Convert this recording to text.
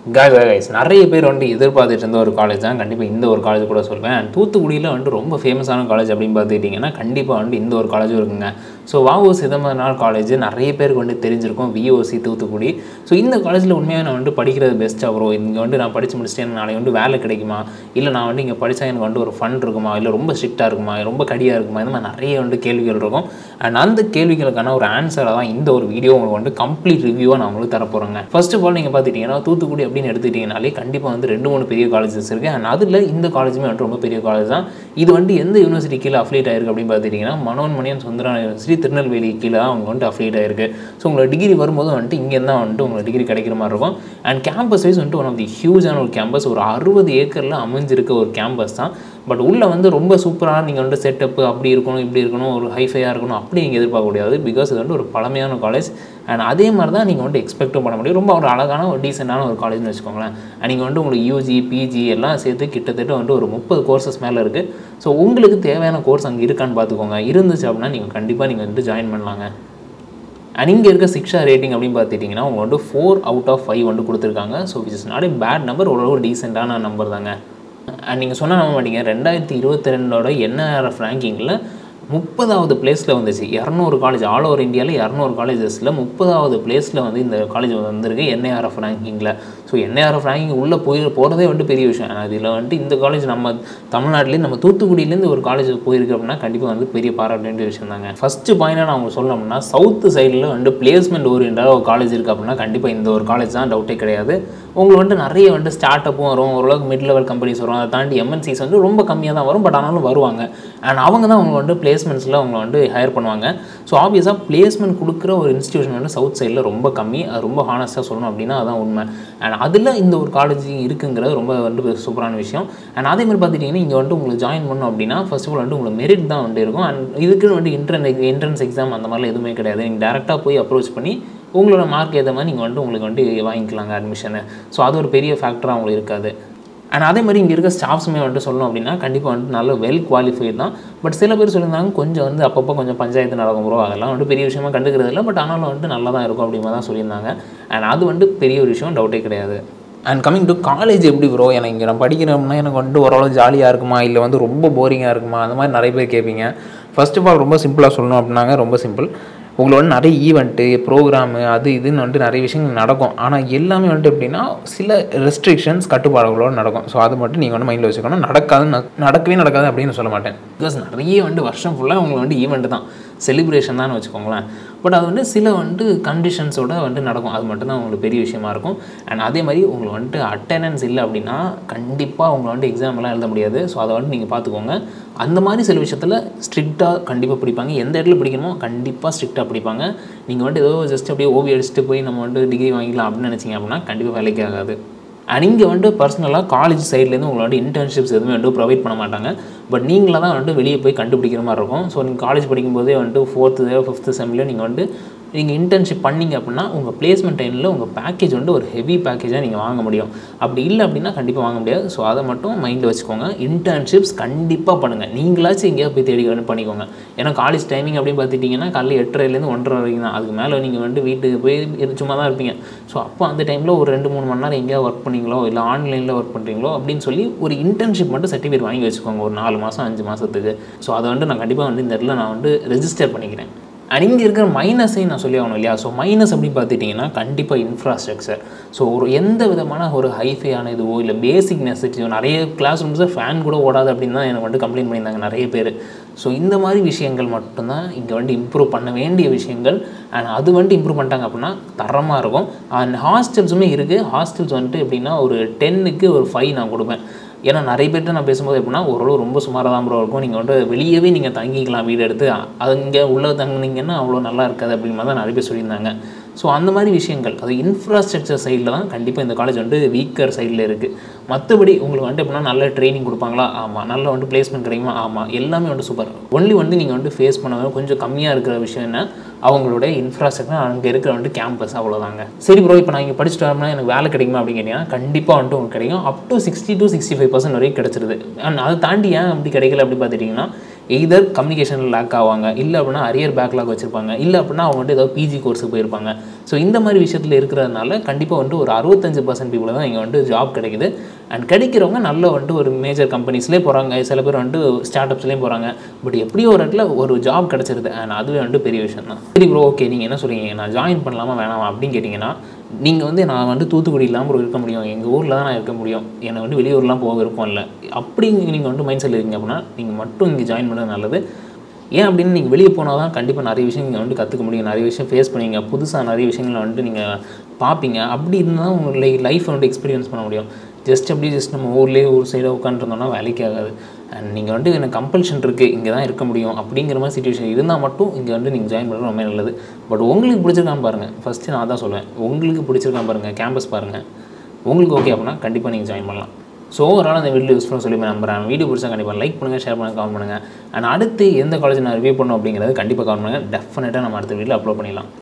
guys guys நிறைய பேர் வந்து எதிர்பார்த்துட்டு இருந்த ஒரு காலேஜ் தான் கண்டிப்பாக இந்த ஒரு காலேஜ் கூட சொல்வேன் And தூத்துக்குடியில் வந்துட்டு ரொம்ப ஃபேமஸான காலேஜ் அப்படின்னு பார்த்துக்கிட்டிங்கன்னா கண்டிப்பாக வந்து இந்த ஒரு காலேஜும் இருக்குங்க ஸோ வாவு சிதம்பரனார் காலேஜ் நிறைய பேருக்கு வந்து தெரிஞ்சிருக்கும் விஓசி தூத்துக்குடி ஸோ இந்த காலேஜில் உண்மையாக நான் வந்து படிக்கிறது பெஸ்ட்டாக ப்ரோ இங்கே வந்து நான் படித்து முடிச்சுட்டு எனக்கு நாளைக்கு வந்து வேலை கிடைக்குமா இல்லை நான் வந்து இங்கே படித்தா எனக்கு வந்து ஒரு ஃபண்ட் இருக்குமா இல்லை ரொம்ப ஸ்ட்ரிக்டாக இருக்குமா ரொம்ப கடியாக இருக்குமா இந்த மாதிரி நிறைய வந்து கேள்விகள் இருக்கும் அண்ட் அந்த கேள்விகளுக்கான ஒரு ஆன்சரை தான் இந்த ஒரு வீடியோ உங்களுக்கு வந்து கம்ப்ளீட் ரிவ்யூவாக நான் உங்களுக்கு தரப்போகிறேங்க ஃபர்ஸ்ட் ஆஃப் ஆல் நீங்கள் பார்த்துட்டிங்கன்னா தூத்துக்குடி அப்படின்னு எடுத்துக்கிட்டிங்கனாலே கண்டிப்பாக வந்து ரெண்டு மூணு பெரிய காலேஜஸ் இருக்குது அண்ட் அதில் இந்த காலேஜுமே வந்துட்டு ரொம்ப பெரிய காலேஜ் தான் இது வந்து எந்த யூனிவர்சிட்டி கீழே அஃபிலியேட் ஆயிருக்கு அப்படின்னு பார்த்துட்டிங்கன்னா மனோன்மணியன் சுந்தரா யூனிவர்சிட்டி திருநெல்வேலி கீழே தான் அவங்க வந்துட்டு அஃபிலியேட் ஆயிருக்கு ஸோ உங்களோட டிகிரி வரும்போது வந்துட்டு இங்கேருந்து தான் வந்துட்டு உங்களுக்கு டிகிரி கிடைக்கிற மாதிரி இருக்கும் அண்ட் கேம்பஸ் வைஸ் வந்துட்டு ஒன் ஆஃப் தி ஹியூஜான ஒரு கேம்பஸ் ஒரு அறுபது ஏக்கரில் அமைஞ்சிருக்க ஒரு கேம்பஸ் தான் பட் உள்ளே வந்து ரொம்ப சூப்பராக நீங்கள் வந்து செட்டப்பு அப்படி இருக்கணும் இப்படி இருக்கணும் ஒரு ஹைஃபையாக இருக்கணும் அப்படி நீங்கள் எதிர்பார்க்க முடியாது பிகாஸ் இது வந்து ஒரு பழமையான காலேஜ் அண்ட் அதே மாதிரி தான் நீங்கள் வந்து எக்ஸ்பெக்டும் பண்ண முடியும் ரொம்ப ஒரு அழகான ஒரு டீசெண்டான ஒரு காலேஜ்னு வச்சுக்கோங்களேன் அண்ட் நீங்கள் வந்து உங்களுக்கு யூஜி பிஜி எல்லாம் சேர்த்து கிட்டத்தட்ட வந்து ஒரு முப்பது கோர்சஸ் மேலே இருக்குது ஸோ உங்களுக்கு தேவையான கோர்ஸ் அங்கே இருக்கான்னு பார்த்துக்கோங்க இருந்துச்சு அப்படின்னா நீங்கள் கண்டிப்பாக நீங்கள் வந்து ஜாயின் பண்ணலாங்க அண்ட் இங்கே இருக்க சிக்ஷா ரேட்டிங் அப்படின்னு பார்த்துட்டிங்கன்னா அவங்க வந்து ஃபோர் அவுட் ஆஃப் ஃபைவ் வந்து கொடுத்துருக்காங்க so which is not a bad number ஓரளவு டீசெண்டான நம்பர் தாங்க அண்ட் நீங்கள் சொன்ன நம்ப மாட்டீங்க ரெண்டாயிரத்தி இருபத்தி ரெண்டோட என்ஆர்எஃப் ரேங்கிங்கில் முப்பதாவது பிளேஸில் வந்துச்சு இரநூறு காலேஜ் ஆல் ஓவர் இந்தியாவில் இரநூறு காலேஜஸில் முப்பதாவது பிளேஸில் வந்து இந்த காலேஜ் வந்திருக்கு என்ஐஆர்எஃப் ரேங்கிங்கில் ஸோ என்ஐஆர்எஃப் ரேங்கிங் உள்ளே போய் போகிறதே வந்துட்டு பெரிய விஷயம் அதில் வந்துட்டு இந்த காலேஜ் நம்ம தமிழ்நாட்டிலேருந்து நம்ம தூத்துக்குடியிலேருந்து ஒரு காலேஜ் போயிருக்கு அப்படின்னா கண்டிப்பாக வந்து பெரிய பாராட்ட வேண்டிய விஷயம் தாங்க ஃபஸ்ட்டு பாயிண்டாக நான் அவங்க சொல்லணும்னா சவுத்து சைடில் வந்து பிளேஸ்மெண்ட் ஓரியண்டாக ஒரு காலேஜ் இருக்குது அப்படின்னா கண்டிப்பாக இந்த ஒரு காலேஜ் தான் டவுட்டே கிடையாது உங்களுக்கு வந்துட்டு நிறைய வந்து ஸ்டார்ட் அப்பும் வரும் ஓரளவுக்கு மிட் லெவல் கம்பெனிஸ் வரும் அதை தாண்டி எம்என்சிஸ் வந்து ரொம்ப கம்மியாக தான் வரும் பட் ஆனாலும் வருவாங்க அண்ட் அவங்க தான் அவங்க வந்து பிளேஸ்மெண்ட்ஸில் அவங்க வந்து ஹையர் பண்ணுவாங்க ஸோ ஆப்வியஸாக பிளேஸ்மெண்ட் கொடுக்குற ஒரு இன்ஸ்டியூஷன் வந்து சவுத் சைடில் ரொம்ப கம்மி அது ரொம்ப ஹானஸ்ட்டாக சொல்லணும் அப்படின்னா அதான் உண்மை அண்ட் அதில் இந்த ஒரு காலேஜ் இருக்குங்கிறது ரொம்ப வந்து சூப்பரான விஷயம் அண்ட் அதே மாதிரி பார்த்துட்டிங்கன்னா இங்கே வந்துட்டு உங்களுக்கு ஜாயின் பண்ணணும் அப்படின்னா ஃபர்ஸ்ட் ஆஃப் ஆல் வந்து உங்களுக்கு மெரிட் தான் வந்து இருக்கும் அண்ட் இதுக்குன்னு வந்து இன்ட்ரன் என்ட்ரன்ஸ் எக்ஸாம் அந்த மாதிரிலாம் எதுவுமே கிடையாது நீங்கள் டேரெக்டாக போய் அப்ரோச் பண்ணி உங்களோட மார்க் ஏற்ற மாதிரி நீங்கள் வந்துட்டு உங்களுக்கு வந்துட்டு வாங்கிக்கலாங்க அட்மிஷனு ஸோ அது ஒரு பெரிய ஃபேக்டராக உங்களுக்கு இருக்காது அண்ட் அதே மாதிரி இங்கே இருக்க ஸ்டாஃப்ஸுமே வந்துட்டு சொல்லணும் அப்படின்னா கண்டிப்பாக வந்துட்டு நல்ல வெல் குவாலிஃபைட் தான் பட் சில பேர் சொல்லியிருந்தாங்க கொஞ்சம் வந்து அப்பப்போ கொஞ்சம் பஞ்சாயத்து நடக்கும் ப்ரோ அதெல்லாம் வந்துட்டு பெரிய விஷயமா கண்டுக்கிறது இல்லை பட் ஆனாலும் வந்துட்டு நல்லா தான் இருக்கும் அப்படிமா தான் சொல்லியிருந்தாங்க அண்ட் அது வந்துட்டு பெரிய ஒரு விஷயம் டவுட்டே கிடையாது அண்ட் கமிங் டு காலேஜ் எப்படி ப்ரோ எனக்கு இங்கே நான் படிக்கிறோம்னா எனக்கு வந்துட்டு ஓரளவு ஜாலியாக இருக்குமா இல்லை வந்து ரொம்ப போரிங்காக இருக்குமா அந்த மாதிரி நிறைய பேர் கேட்பீங்க ஃபர்ஸ்ட் ஆஃப் ஆல் ரொம்ப சிம்பிளாக சொல்லணும் அப்படின்னாங்க ரொம்ப சிம்பிள் உங்களை வந்து நிறைய ஈவெண்ட்டு ப்ரோக்ராமு அது இதுன்னு வந்துட்டு நிறைய விஷயங்கள் நடக்கும் ஆனால் எல்லாமே வந்துட்டு எப்படின்னா சில ரெஸ்ட்ரிக்ஷன்ஸ் கட்டுப்பாடுகளோடு நடக்கும் ஸோ அது மட்டும் நீங்கள் வந்து மைண்டில் வச்சுக்கணும் நடக்காது நடக்கவே நடக்காது அப்படின்னு சொல்ல மாட்டேன் பிகாஸ் நிறைய வந்து வருஷம் ஃபுல்லாக உங்களுக்கு வந்து ஈவெண்ட் தான் செலிப்ரேஷன் தான் வச்சுக்கோங்களேன் பட் அது வந்து சில வந்துட்டு கண்டிஷன்ஸோட வந்துட்டு நடக்கும் அது மட்டும்தான் உங்களுக்கு பெரிய விஷயமா இருக்கும் அண்ட் அதே மாதிரி உங்களுக்கு வந்துட்டு அட்டெண்டன்ஸ் இல்லை அப்படின்னா கண்டிப்பாக உங்களை வந்துட்டு எக்ஸாம்லாம் எழுத முடியாது ஸோ அதை வந்துட்டு நீங்கள் பார்த்துக்கோங்க அந்த மாதிரி சில விஷயத்தில் ஸ்ட்ரிக்டாக கண்டிப்பாக பிடிப்பாங்க எந்த இடத்துல பிடிக்கணுமோ கண்டிப்பாக ஸ்ட்ரிக்டாக பிடிப்பாங்க நீங்கள் வந்துட்டு ஏதோ ஜஸ்ட் அப்படியே ஓவி அடிச்சுட்டு போய் நம்ம வந்துட்டு டிகிரி வாங்கிக்கலாம் அப்படின்னு நினச்சிங்க அப்படின்னா கண்டிப்பாக வேலைக்கு ஆகாது அண்ட் இங்கே வந்துட்டு பர்சனலாக காலேஜ் சைட்லேருந்து உங்களை வந்து இன்டர்ன்ஷிப்ஸ் எதுவுமே வந்து ப்ரொவைட் பண்ண மாட்டாங்க பட் நீங்களாக தான் வந்துட்டு வெளியே போய் கண்டுபிடிக்கிற மாதிரி இருக்கும் ஸோ நீங்கள் காலேஜ் படிக்கும்போதே வந்துட்டு ஃபோர்த்து ஃபிஃப்த்து செம்மில் நீங்கள் வந்துட்டு நீங்கள் இன்டர்ன்ஷிப் பண்ணீங்க அப்படின்னா உங்கள் பிளேஸ்மெண்ட் டைமில் உங்கள் பேக்கேஜ் வந்து ஒரு ஹெவி பேக்கேஜாக நீங்கள் வாங்க முடியும் அப்படி இல்லை அப்படின்னா கண்டிப்பாக வாங்க முடியாது ஸோ அதை மட்டும் மைண்டில் வச்சுக்கோங்க இன்டர்ன்ஷிப்ஸ் கண்டிப்பாக பண்ணுங்கள் நீங்களாச்சும் எங்கேயாவது போய் தேடி வந்து பண்ணிக்கோங்க ஏன்னா காலேஜ் டைமிங் அப்படின்னு பார்த்துட்டிங்கன்னா காலையில் எட்டரைலேருந்து ஒன்றரை வரைக்கும் தான் அதுக்கு மேலே நீங்கள் வந்து வீட்டுக்கு போய் இரு- சும்மா தான் இருப்பீங்க ஸோ அப்போ அந்த டைமில் ஒரு ரெண்டு மூணு மணி நேரம் எங்கேயாவது ஒர்க் பண்ணீங்களோ இல்லை ஆன்லைனில் ஒர்க் பண்ணுறீங்களோ அப்படின்னு சொல்லி ஒரு இன்டர்ன்ஷிப் மட்டும் சர்டிஃபிகேட் வாங்கி வச்சுக்கோங்க ஒரு நாலு மாதம் அஞ்சு மாதத்துக்கு ஸோ அதை வந்து நான் கண்டிப்பாக வந்து இந்த இடத்துல நான் வந்து ரெஜிஸ்டர் பண்ணிக்கிறேன் அண்ட் இங்கே இருக்கிற மைனஸையும் நான் சொல்லி ஆகணும் இல்லையா ஸோ மைனஸ் அப்படின்னு பார்த்துட்டிங்கன்னா கண்டிப்பாக இன்ஃப்ராஸ்ட்ரக்சர் ஸோ ஒரு எந்த விதமான ஒரு ஹைஃபையான இதுவோ இல்லை பேசிக் நெசசிட்டியோ நிறைய கிளாஸ் ரூம்ஸில் ஃபேன் கூட ஓடாது அப்படின்னு தான் எனக்கு வந்து கம்ப்ளைண்ட் பண்ணியிருந்தாங்க நிறைய பேர் ஸோ இந்த மாதிரி விஷயங்கள் மட்டும்தான் இங்கே வந்து இம்ப்ரூவ் பண்ண வேண்டிய விஷயங்கள் அண்ட் அது வந்துட்டு இம்ப்ரூவ் பண்ணிட்டாங்க அப்படின்னா தரமாக இருக்கும் அண்ட் ஹாஸ்டல்ஸுமே இருக்குது ஹாஸ்டல்ஸ் வந்துட்டு எப்படின்னா ஒரு டென்னுக்கு ஒரு ஃபைவ் நான் கொடுப்பேன் ஏன்னா நிறைய பேர்கிட்ட நான் பேசும்போது எப்படின்னா ஓரளவு ரொம்ப சுமாராக தான் ப்ரோ இருக்கும் நீங்கள் வந்து வெளியவே நீங்கள் தங்கிக்கலாம் வீடு எடுத்து அது இங்கே உள்ளே தங்குனீங்கன்னா அவ்வளோ நல்லா இருக்காது அப்படிங்கிற மாதிரி தான் நிறைய பேர் சொல்லியிருந்தாங்க ஸோ அந்த மாதிரி விஷயங்கள் அது இன்ஃப்ராஸ்ட்ரக்சர் சைடில் தான் கண்டிப்பாக இந்த காலேஜ் வந்து வீக்கர் சைடில் இருக்குது மற்றபடி உங்களுக்கு வந்துட்டு எப்படின்னா நல்ல ட்ரைனிங் கொடுப்பாங்களா ஆமாம் நல்ல வந்து பிளேஸ்மெண்ட் கிடைக்குமா ஆமாம் எல்லாமே வந்து சூப்பர் ஒன்லி வந்து நீங்கள் வந்து ஃபேஸ் பண்ண கொஞ்சம் கம்மியாக இருக்கிற விஷயம் என்ன அவங்களோட இன்ஃப்ராஸ்ட்ரக்சர் அங்கே இருக்கிற வந்துட்டு கேம்பஸ் அவ்வளோதாங்க சரி ப்ரோ இப்போ நான் இங்கே படிச்சுட்டு வரணும்னா எனக்கு வேலை கிடைக்குமா அப்படின்னு கேட்டிங்கன்னா கண்டிப்பாக வந்துட்டு உங்களுக்கு கிடைக்கும் up to sixty to sixty five percent வரைக்கும் கிடச்சிருது அண்ட் அதை தாண்டி ஏன் அப்படி கிடைக்கல அப்படி பார்த்துட்டிங்கன்னா எய்தர் கம்யூனிகேஷனில் லேக் ஆவாங்க இல்லை அப்படின்னா அரியர் பேக்லாக் வச்சுருப்பாங்க இல்லை அப்படின்னா அவங்க வந்துட்டு ஏதாவது பிஜி கோர்ஸுக்கு போயிருப்பாங்க ஸோ இந்த மாதிரி விஷயத்தில் இருக்கிறதுனால கண்டிப்பாக வந்துட்டு ஒரு அறுபத்தஞ்சு பர்சன்ட் பீப்புள் தான் இங்கே வந்துட்டு ஜாப் கிடைக்குது அண்ட் கிடைக்கிறவங்க நல்ல வந்துட்டு ஒரு மேஜர் கம்பெனிஸ்லேயே போகிறாங்க சில பேர் வந்துட்டு ஸ்டார்ட் அப்ஸ்லேயும் போகிறாங்க பட் எப்படியோ ஒரு இடத்துல ஒரு ஜாப் கிடச்சிருது அண்ட் அதுவே வந்துட்டு பெரிய விஷயம் தான் சரி ப்ரோ ஓகே நீங்கள் என்ன சொல்கிறீங்க நான் ஜாயின் பண்ணலாமா வேணாமா அப்படின்னு கேட்டிங்கன்னா நீங்கள் வந்து நான் வந்து தூத்துக்குடி இல்லாமல் இருக்க முடியும் எங்கள் ஊரில் தான் நான் இருக்க முடியும் என்னை வந்து வெளியூர்லாம் போக விருப்பம் இல்லை அப்படி நீங்கள் வந்து மைண்ட் செட்டில் இருக்கீங்க அப்படின்னா நீங்கள் மட்டும் இங்கே ஜாயின் பண்ணது நல்லது ஏன் அப்படின்னு நீங்கள் வெளியே போனால் தான் கண்டிப்பாக நிறைய விஷயம் நீங்கள் வந்து கற்றுக்க முடியும் நிறைய விஷயம் ஃபேஸ் பண்ணுவீங்க புதுசாக நிறைய விஷயங்களை வந்துட்டு நீங்கள் பார்ப்பீங்க அப்படி இருந்தால் உங்கள் லை லைஃப்பை வந்து எக்ஸ்பீரியன்ஸ் பண்ண முடியும் ஜஸ்ட் அப்படி ஜஸ்ட் நம்ம ஊர்லேயே ஒரு சைடாக உட்காந்துருந்தோம்னா வேலைக்கு ஆகாது அண்ட் நீங்கள் வந்துட்டு எனக்கு கம்பல்ஷன் இருக்குது இங்கே தான் இருக்க முடியும் அப்படிங்கிற மாதிரி சுச்சுவேஷன் இருந்தால் மட்டும் இங்கே வந்து நீங்கள் ஜாயின் பண்ணுறது ரொம்ப நல்லது பட் உங்களுக்கு பிடிச்சிருக்கான்னு பாருங்கள் ஃபஸ்ட்டு நான் தான் சொல்லுவேன் உங்களுக்கு பிடிச்சிருக்கான் பாருங்கள் கேம்பஸ் பாருங்கள் உங்களுக்கு ஓகே அப்படின்னா கண்டிப்பாக நீங்கள் ஜாயின் பண்ணலாம் ஸோ ஓவரால் அந்த வீடியோ யூஸ்ஃபுல்லாக சொல்லி நம்புறேன் வீடியோ பிடிச்சா கண்டிப்பாக லைக் பண்ணுங்கள் ஷேர் பண்ணுங்கள் கமெண்ட் பண்ணுங்கள் அண்ட் அடுத்து எந்த காலேஜ் நான் ரிவ்யூ பண்ணணும் அப்படிங்கிறது கண்டிப்பாக கமெண்ட் பண்ணுங்கள் டெஃபினட்டாக நம்ம அடுத்த வீடியோவில் அப்லோட் பண்ணிடலாம்